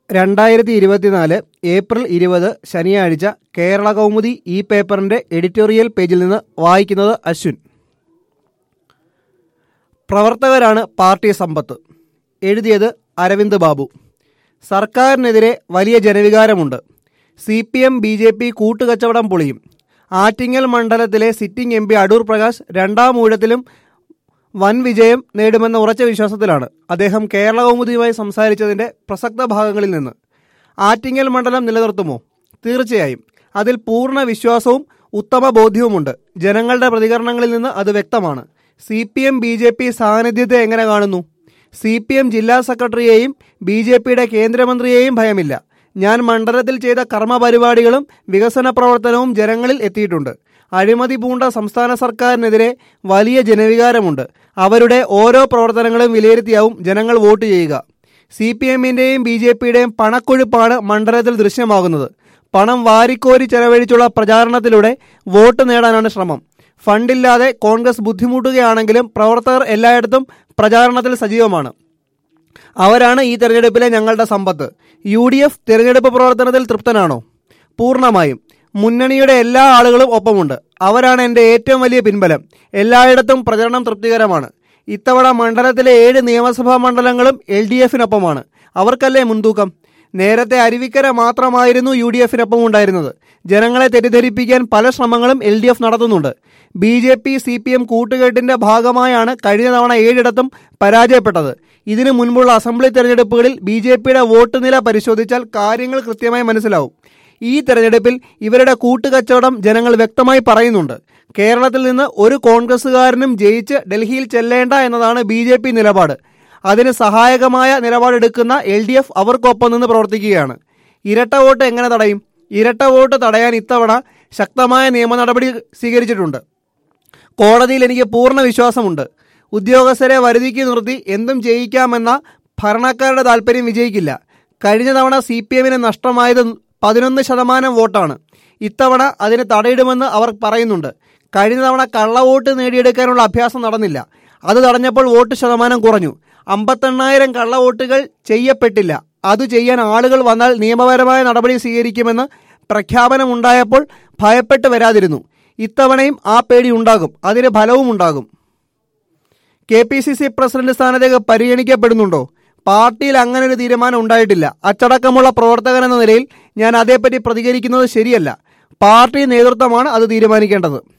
രണ്ടായിരത്തി ഇരുപത്തിനാല് ഏപ്രിൽ ഇരുപത് ശനിയാഴ്ച കേരള കൗമുദി ഈ പേപ്പറിന്റെ എഡിറ്റോറിയൽ പേജിൽ നിന്ന് വായിക്കുന്നത് അശ്വിൻ പ്രവർത്തകരാണ് പാർട്ടി സമ്പത്ത് എഴുതിയത് അരവിന്ദ് ബാബു സർക്കാരിനെതിരെ വലിയ ജനവികാരമുണ്ട് C P M B J P കൂട്ടുകച്ചവടം പൊളിയും ആറ്റിങ്ങൽ മണ്ഡലത്തിലെ sitting M P Adoor Prakash രണ്ടാം ഊഴത്തിലും വൻ വിജയം നേടുമെന്ന ഉറച്ച വിശ്വാസത്തിലാണ് അദ്ദേഹം കേരള കൗമുദിയുമായി സംസാരിച്ചതിന്റെ പ്രസക്ത ഭാഗങ്ങളിൽ നിന്ന് ആറ്റിങ്ങൽ മണ്ഡലം നിലനിർത്തുമോ തീർച്ചയായും അതിൽ പൂർണ്ണ വിശ്വാസവും ഉത്തമ ബോധ്യവുമുണ്ട് ജനങ്ങളുടെ പ്രതികരണങ്ങളിൽ നിന്ന് അത് വ്യക്തമാണ് C P M B J P സാന്നിധ്യത്തെ എങ്ങനെ കാണുന്നു സി പി എം ജില്ലാ സെക്രട്ടറിയെയും ബി ജെ പിയുടെ കേന്ദ്രമന്ത്രിയെയും ഭയമില്ല ഞാൻ മണ്ഡലത്തിൽ ചെയ്ത കർമ്മപരിപാടികളും വികസന പ്രവർത്തനവും ജനങ്ങളിൽ എത്തിയിട്ടുണ്ട് അഴിമതി പൂണ്ട സംസ്ഥാന സർക്കാരിനെതിരെ വലിയ ജനവികാരമുണ്ട് അവരുടെ ഓരോ പ്രവർത്തനങ്ങളും വിലയിരുത്തിയാവും ജനങ്ങൾ വോട്ട് ചെയ്യുക സി പി എമ്മിൻ്റെയും ബി ജെ പിയുടെയും പണക്കൊഴുപ്പാണ് മണ്ഡലത്തിൽ ദൃശ്യമാകുന്നത് പണം വാരിക്കോരി ചെലവഴിച്ചുള്ള പ്രചാരണത്തിലൂടെ വോട്ട് നേടാനാണ് ശ്രമം ഫണ്ടില്ലാതെ കോൺഗ്രസ് ബുദ്ധിമുട്ടുകയാണെങ്കിലും പ്രവർത്തകർ എല്ലായിടത്തും പ്രചാരണത്തിൽ സജീവമാണ് അവരാണ് ഈ തെരഞ്ഞെടുപ്പിലെ ഞങ്ങളുടെ സമ്പത്ത് യു ഡി എഫ് തെരഞ്ഞെടുപ്പ് പ്രവർത്തനത്തിൽ തൃപ്തനാണോ പൂർണ്ണമായും മുന്നണിയുടെ എല്ലാ ആളുകളും ഒപ്പമുണ്ട് അവരാണ് എൻ്റെ ഏറ്റവും വലിയ പിൻബലം എല്ലായിടത്തും പ്രചരണം തൃപ്തികരമാണ് ഇത്തവണ മണ്ഡലത്തിലെ ഏഴ് നിയമസഭാ മണ്ഡലങ്ങളും എൽ ഡി എഫിനൊപ്പമാണ് അവർക്കല്ലേ മുൻതൂക്കം നേരത്തെ അരുവിക്കര മാത്രമായിരുന്നു യു ഡി എഫിനൊപ്പം ഉണ്ടായിരുന്നത് ജനങ്ങളെ തെറ്റിദ്ധരിപ്പിക്കാൻ പല ശ്രമങ്ങളും എൽ ഡി എഫ് നടത്തുന്നുണ്ട് B J P C P M കൂട്ടുകെട്ടിന്റെ ഭാഗമായാണ് കഴിഞ്ഞ തവണ ഏഴിടത്തും പരാജയപ്പെട്ടത് ഇതിനു മുൻപുള്ള അസംബ്ലി തെരഞ്ഞെടുപ്പുകളിൽ ബി ജെ പിയുടെ വോട്ട് നില പരിശോധിച്ചാൽ കാര്യങ്ങൾ കൃത്യമായി മനസ്സിലാവും ഈ തെരഞ്ഞെടുപ്പിൽ ഇവരുടെ കൂട്ടുകച്ചവടം ജനങ്ങൾ വ്യക്തമായി പറയുന്നുണ്ട് കേരളത്തിൽ നിന്ന് ഒരു കോൺഗ്രസുകാരനും ജയിച്ച് ഡൽഹിയിൽ ചെല്ലേണ്ട എന്നതാണ് ബി ജെ പി നിലപാട് അതിന് സഹായകമായ നിലപാടെടുക്കുന്ന എൽ ഡി എഫ് അവർക്കൊപ്പം നിന്ന് പ്രവർത്തിക്കുകയാണ് ഇരട്ട വോട്ട് എങ്ങനെ തടയും ഇരട്ട വോട്ട് തടയാൻ ഇത്തവണ ശക്തമായ നിയമ നടപടി സ്വീകരിച്ചിട്ടുണ്ട് കോടതിയിൽ എനിക്ക് പൂർണ്ണ വിശ്വാസമുണ്ട് ഉദ്യോഗസ്ഥരെ വരുതിക്ക് നിർത്തി എന്തും ചെയ്യിക്കാമെന്ന ഭരണക്കാരുടെ താല്പര്യം വിജയിക്കില്ല കഴിഞ്ഞ തവണ സി പി എമ്മിന് നഷ്ടമായത് പതിനൊന്ന് ശതമാനം വോട്ടാണ് ഇത്തവണ അതിന് തടയിടുമെന്ന് അവർ പറയുന്നുണ്ട് കഴിഞ്ഞ തവണ കള്ളവോട്ട് നേടിയെടുക്കാനുള്ള അഭ്യാസം നടന്നില്ല അത് തടഞ്ഞപ്പോൾ വോട്ട് ശതമാനം കുറഞ്ഞു അമ്പത്തെണ്ണായിരം കള്ളവോട്ടുകൾ ചെയ്യപ്പെട്ടില്ല അത് ചെയ്യാൻ ആളുകൾ വന്നാൽ നിയമപരമായ നടപടി സ്വീകരിക്കുമെന്ന് പ്രഖ്യാപനമുണ്ടായപ്പോൾ ഭയപ്പെട്ട് വരാതിരുന്നു ഇത്തവണയും ആ പേടി ഉണ്ടാകും അതിന് ഫലവും ഉണ്ടാകും K P C C president സ്ഥാനത്തേക്ക് പരിഗണിക്കപ്പെടുന്നുണ്ടോ പാർട്ടിയിൽ അങ്ങനെ ഒരു തീരുമാനം ഉണ്ടായിട്ടില്ല അച്ചടക്കമുള്ള പ്രവർത്തകൻ എന്ന നിലയിൽ ഞാൻ അതേപ്പറ്റി പ്രതികരിക്കുന്നത് ശരിയല്ല പാർട്ടി നേതൃത്വമാണ് അത് തീരുമാനിക്കേണ്ടത്